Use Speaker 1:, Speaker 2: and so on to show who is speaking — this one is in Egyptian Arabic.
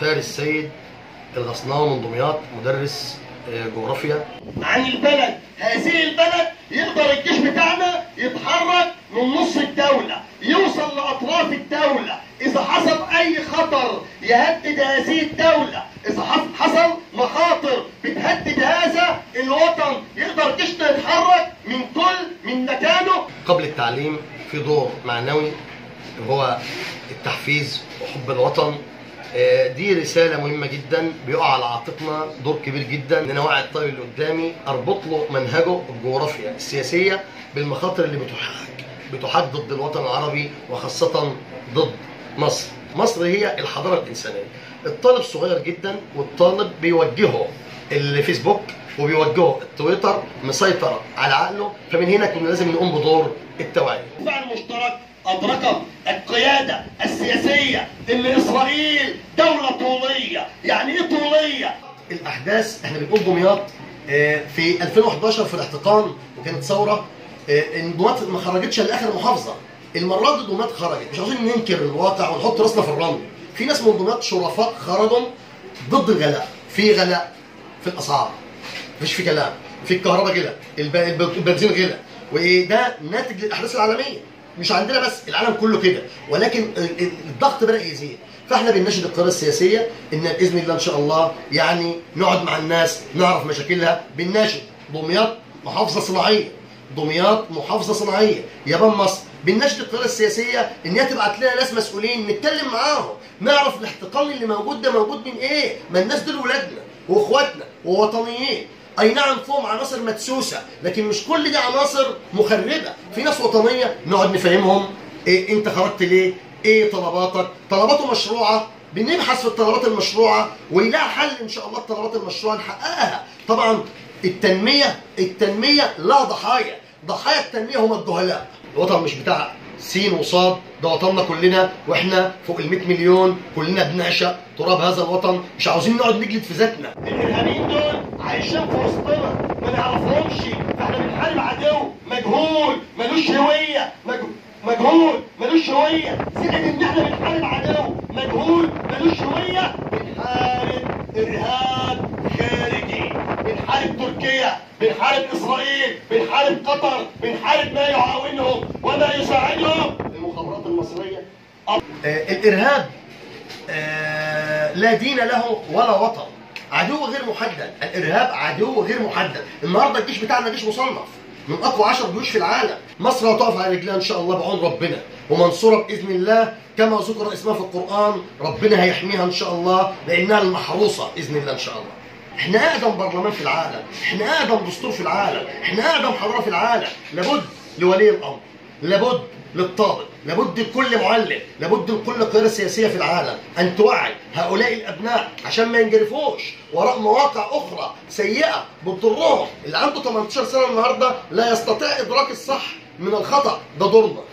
Speaker 1: فارس السيد الغصناوي من دمياط مدرس آه، جغرافيا
Speaker 2: عن البلد هذه البلد يقدر الجيش بتاعنا يتحرك من نص الدولة يوصل لأطراف الدولة إذا حصل أي خطر يهدد هذه الدولة إذا حص- حصل مخاطر بتهدد هذا الوطن يقدر جيشنا يتحرك من كل من مكانه
Speaker 1: قبل التعليم في دور معنوي هو التحفيز وحب الوطن آه، دي رسالة مهمة جدا بيقع على عاتقنا دور كبير جدا ان انا اوعي الطالب اللي قدامي اربط له منهجه الجغرافيا السياسية بالمخاطر اللي بتحاك بتحاك ضد الوطن العربي وخاصة ضد مصر مصر هي الحضارة الإنسانية الطالب صغير جدا والطالب بيوجهه الفيسبوك وبيوجهه التويتر مسيطر على عقله فمن هنا كنا لازم نقوم بدور التوعية
Speaker 2: فعل مشترك أدركت القيادة السياسية إن إسرائيل دولة طولية يعني إيه طولية؟
Speaker 1: الاحداث احنا بنقول دمياط آه، في 2011 في الاحتقان وكانت ثوره آه، ان دمياط ما خرجتش لاخر محافظه المره دي دمياط خرجت مش عاوزين ننكر الواقع ونحط راسنا في الرمل في ناس من دمياط شرفاء خرجوا ضد الغلاء في غلاء في الاسعار مفيش في كلام في الكهرباء غلا الب- الب- البنزين غلا وده ناتج للاحداث العالميه مش عندنا بس العالم كله كده ولكن ال- ال- الضغط بدا يزيد فاحنا بنناشد القياده السياسيه ان باذن الله ان شاء الله يعني نقعد مع الناس نعرف مشاكلها بنناشد دمياط محافظه صناعيه دمياط محافظه صناعيه يابان مصر بنناشد القياده السياسيه ان هي تبعت لنا ناس مسؤولين نتكلم معاهم نعرف الاحتقان اللي موجود ده موجود من ايه ما الناس دول ولادنا واخواتنا ووطنيين اي نعم فيهم عناصر مدسوسه لكن مش كل دي عناصر مخربه في ناس وطنيه نقعد نفهمهم إيه انت خرجت ليه ايه طلباتك طلباته مشروعه بنبحث في الطلبات المشروعه ويلاقي حل ان شاء الله الطلبات المشروعه نحققها طبعا التنميه التنميه لا ضحايا ضحايا التنميه هم الجهلاء الوطن مش بتاع سين وصاد ده وطننا كلنا واحنا فوق ال 100 مليون كلنا بنعشق تراب هذا الوطن مش عاوزين نقعد نجلد في ذاتنا
Speaker 2: الإرهابيين دول عايشين في وسطنا ما نعرفهمش فإحنا بنحارب عدو مجهول ملوش هوية مج- مجهول ملوش هوية زائد إن إحنا بنحارب عدو مجهول ملوش هوية بنحارب إرهاب خارجي بنحارب تركيا بنحارب إسرائيل بنحارب قطر بنحارب ما يعاونهم وما يساعدهم المخابرات المصرية
Speaker 1: آه الارهاب آه لا دين له ولا وطن عدو غير محدد الارهاب عدو غير محدد النهارده الجيش بتاعنا جيش مصنف من اقوى 10 جيوش في العالم مصر هتقف على رجلها ان شاء الله بعون ربنا ومنصوره باذن الله كما ذكر اسمها في القران ربنا هيحميها ان شاء الله لانها المحروسه باذن الله ان شاء الله احنا اقدم برلمان في العالم احنا اقدم دستور في العالم احنا اقدم حضاره في العالم لابد لولي الامر لابد للطالب لابد لكل معلم لابد لكل قيادة سياسية في العالم أن توعي هؤلاء الأبناء عشان ما ينجرفوش وراء مواقع أخرى سيئة بتضرهم اللي عنده 18 سنة النهاردة لا يستطيع إدراك الصح من الخطأ ده دورنا